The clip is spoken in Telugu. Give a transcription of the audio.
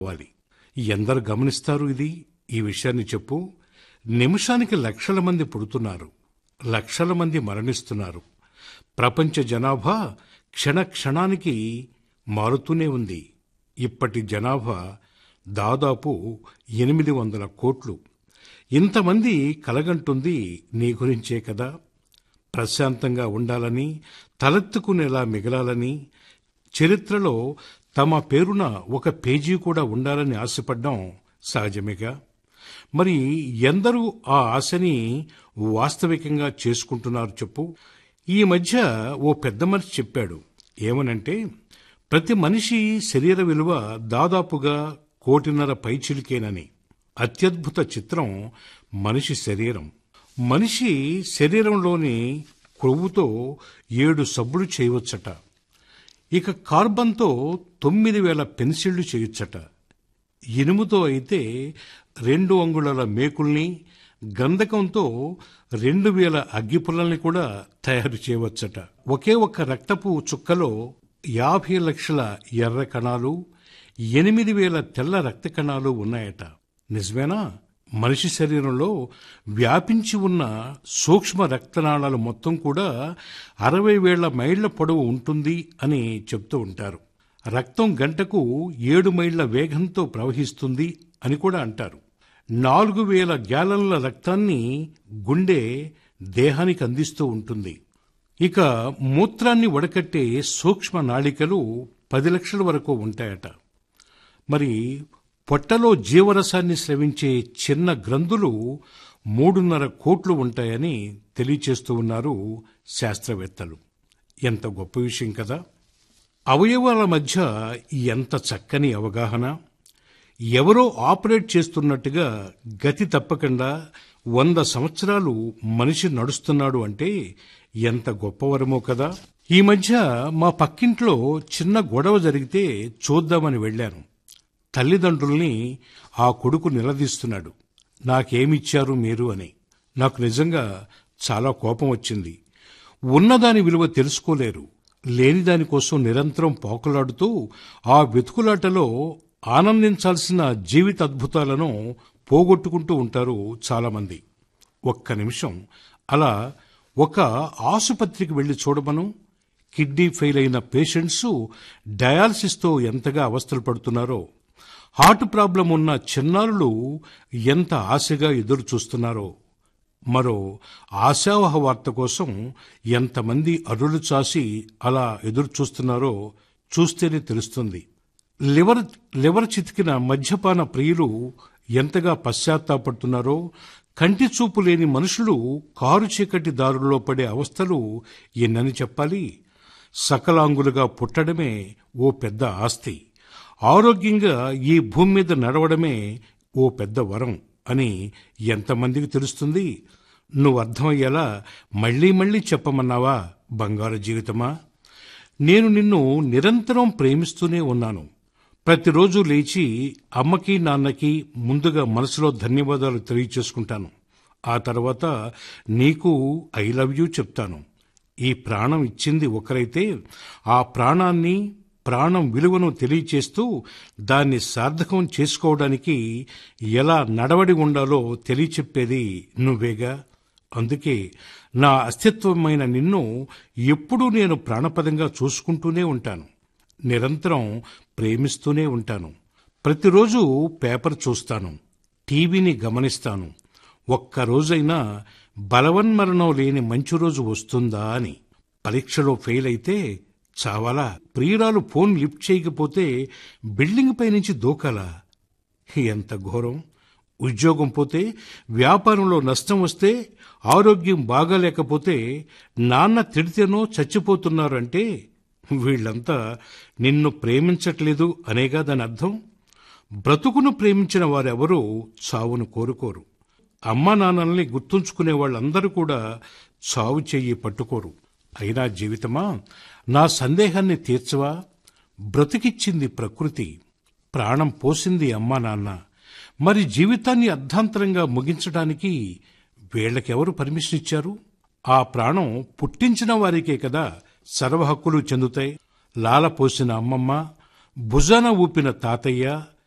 అవ్వాలి ఎందరు గమనిస్తారు ఇది ఈ విషయాన్ని చెప్పు నిమిషానికి లక్షల మంది పుడుతున్నారు లక్షల మంది మరణిస్తున్నారు ప్రపంచ జనాభా క్షణ క్షణానికి మారుతూనే ఉంది ఇప్పటి జనాభా దాదాపు ఎనిమిది వందల కోట్లు ఇంతమంది కలగంటుంది నీ గురించే కదా ప్రశాంతంగా ఉండాలని తలెత్తుకునేలా మిగలాలని చరిత్రలో తమ పేరున ఒక పేజీ కూడా ఉండాలని ఆశపడ్డం సహజమేగా మరి ఎందరూ ఆ ఆశని వాస్తవికంగా చేసుకుంటున్నారు చెప్పు ఈ మధ్య ఓ పెద్ద మనిషి చెప్పాడు ఏమనంటే ప్రతి మనిషి శరీర విలువ దాదాపుగా కోటిన్నర పైచిలికేనని అత్యద్భుత చిత్రం మనిషి శరీరం మనిషి శరీరంలోని కొవ్వుతో ఏడు సబ్బులు చేయవచ్చట ఇక కార్బన్తో తొమ్మిది వేల పెన్సిళ్లు చేయొచ్చట ఇనుముతో అయితే రెండు అంగుళాల మేకుల్ని గంధకంతో రెండు వేల అగ్గిపుల్లల్ని కూడా తయారు చేయవచ్చట ఒకే ఒక్క రక్తపు చుక్కలో యాభై లక్షల ఎర్ర కణాలు ఎనిమిది వేల తెల్ల రక్త కణాలు ఉన్నాయట నిజమేనా మనిషి శరీరంలో వ్యాపించి ఉన్న సూక్ష్మ రక్తనాళాలు మొత్తం కూడా అరవై వేల మైళ్ల పొడవు ఉంటుంది అని చెప్తూ ఉంటారు రక్తం గంటకు ఏడు మైళ్ల వేగంతో ప్రవహిస్తుంది అని కూడా అంటారు నాలుగు వేల గ్యాలన్ల రక్తాన్ని గుండె దేహానికి అందిస్తూ ఉంటుంది ఇక మూత్రాన్ని వడకట్టే సూక్ష్మ నాళికలు పది లక్షల వరకు ఉంటాయట మరి పొట్టలో జీవరసాన్ని స్రవించే చిన్న గ్రంథులు మూడున్నర కోట్లు ఉంటాయని తెలియచేస్తూ ఉన్నారు శాస్త్రవేత్తలు ఎంత గొప్ప విషయం కదా అవయవాల మధ్య ఎంత చక్కని అవగాహన ఎవరో ఆపరేట్ చేస్తున్నట్టుగా గతి తప్పకుండా వంద సంవత్సరాలు మనిషి నడుస్తున్నాడు అంటే ఎంత గొప్పవరమో కదా ఈ మధ్య మా పక్కింట్లో చిన్న గొడవ జరిగితే చూద్దామని వెళ్ళాను తల్లిదండ్రుల్ని ఆ కొడుకు నిలదీస్తున్నాడు నాకేమిచ్చారు మీరు అని నాకు నిజంగా చాలా కోపం వచ్చింది ఉన్నదాని విలువ తెలుసుకోలేరు లేని దానికోసం నిరంతరం పోకలాడుతూ ఆ వెతుకులాటలో ఆనందించాల్సిన జీవిత అద్భుతాలను పోగొట్టుకుంటూ ఉంటారు చాలామంది ఒక్క నిమిషం అలా ఒక ఆసుపత్రికి వెళ్లి చూడమను కిడ్నీ ఫెయిల్ అయిన పేషెంట్స్ డయాలసిస్తో ఎంతగా అవస్థలు పడుతున్నారో హార్ట్ ప్రాబ్లం ఉన్న చిన్నారులు ఎంత ఆశగా ఎదురు చూస్తున్నారో మరో ఆశావహ వార్త కోసం ఎంతమంది అరులు చాసి అలా ఎదురు చూస్తున్నారో చూస్తేనే తెలుస్తుంది లివర్ లివర్ చితికిన మద్యపాన ప్రియులు ఎంతగా పశ్చాత్తాపడుతున్నారో కంటి చూపు లేని మనుషులు కారు చీకటి దారుల్లో పడే అవస్థలు ఎన్నని చెప్పాలి సకలాంగులుగా పుట్టడమే ఓ పెద్ద ఆస్తి ఆరోగ్యంగా ఈ భూమి మీద నడవడమే ఓ పెద్ద వరం అని ఎంతమందికి తెలుస్తుంది నువ్వు అర్థమయ్యేలా మళ్ళీ మళ్ళీ చెప్పమన్నావా బంగారు జీవితమా నేను నిన్ను నిరంతరం ప్రేమిస్తూనే ఉన్నాను ప్రతిరోజు లేచి అమ్మకి నాన్నకి ముందుగా మనసులో ధన్యవాదాలు తెలియచేసుకుంటాను ఆ తర్వాత నీకు ఐ లవ్ యూ చెప్తాను ఈ ప్రాణం ఇచ్చింది ఒకరైతే ఆ ప్రాణాన్ని ప్రాణం విలువను తెలియచేస్తూ దాన్ని సార్థకం చేసుకోవడానికి ఎలా నడవడి ఉండాలో తెలియచెప్పేది నువ్వేగా అందుకే నా అస్తిత్వమైన నిన్ను ఎప్పుడూ నేను ప్రాణపదంగా చూసుకుంటూనే ఉంటాను నిరంతరం ప్రేమిస్తూనే ఉంటాను ప్రతిరోజు పేపర్ చూస్తాను టీవీని గమనిస్తాను ఒక్కరోజైనా బలవన్మరణం లేని మంచి రోజు వస్తుందా అని పరీక్షలో ఫెయిల్ అయితే చావాలా ప్రియురాలు ఫోన్ లిఫ్ట్ చేయకపోతే బిల్డింగ్ పై నుంచి దూకాలా ఎంత ఘోరం ఉద్యోగం పోతే వ్యాపారంలో నష్టం వస్తే ఆరోగ్యం బాగాలేకపోతే నాన్న తిడితేనో చచ్చిపోతున్నారంటే వీళ్ళంతా నిన్ను ప్రేమించట్లేదు అనేగా దాని అర్థం బ్రతుకును ప్రేమించిన వారెవరూ చావును కోరుకోరు అమ్మా నాన్నల్ని గుర్తుంచుకునే వాళ్ళందరూ కూడా చావు చెయ్యి పట్టుకోరు అయినా జీవితమా నా సందేహాన్ని తీర్చవా బ్రతికిచ్చింది ప్రకృతి ప్రాణం పోసింది అమ్మా నాన్న మరి జీవితాన్ని అర్ధాంతరంగా ముగించడానికి వీళ్ళకెవరు పర్మిషన్ ఇచ్చారు ఆ ప్రాణం పుట్టించిన వారికే కదా సర్వ హక్కులు చెందుతాయి లాల పోసిన అమ్మమ్మ భుజాన ఊపిన తాతయ్య